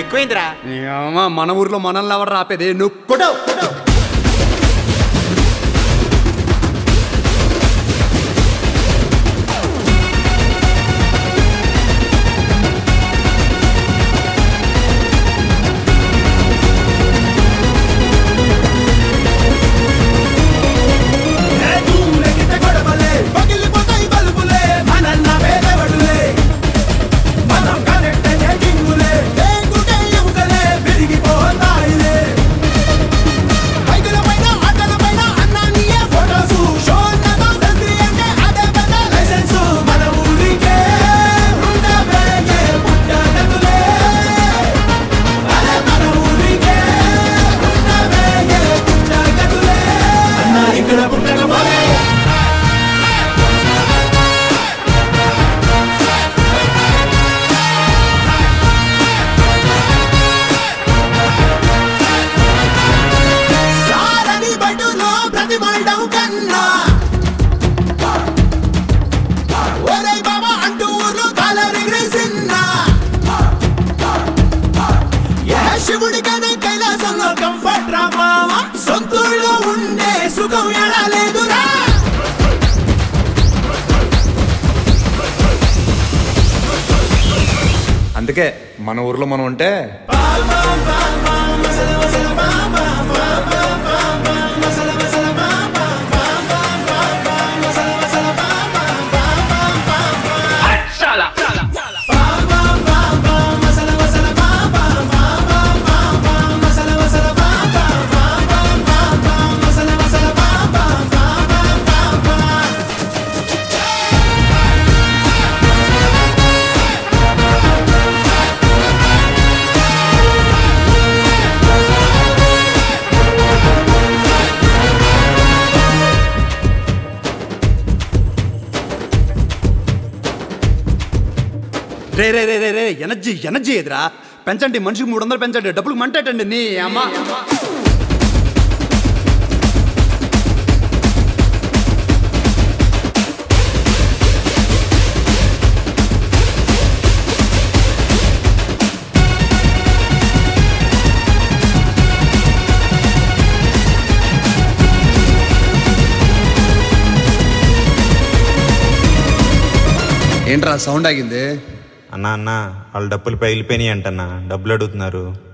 ఎక్కువైందిరా ఏమా, మన ఊర్లో మనల్ని ఎవరు రాపేది నువ్వు కొట్టావు ఇక్కడ పుట్టక పోలే సారని బడులో ప్రతిమడం కన్నా ఒరే బాబా అంటూ ఊర్లో కాలరెగరేసిన్నా ఏ శివుడి కనే కైలాసంలో కంఫర్ట్ రా మావా సొంతూళ్ళో ఉండే సుఖం ఎడా లేదురా అందుకే మన ఊర్లో మనం ఉంటే రే రే రే రే రే ఎనర్జీ ఎనర్జీ ఎదురా పెంచండి మనిషికి మూడు వందలు పెంచండి డబ్బులకు మంటేటండి నీ అమ్మ ఏంట్రా సౌండ్ ఆగింది అన్న అన్న వాళ్ళ డబ్బులు పగిలిపోయినాయి అంటన్నా డబ్బులు అడుగుతున్నారు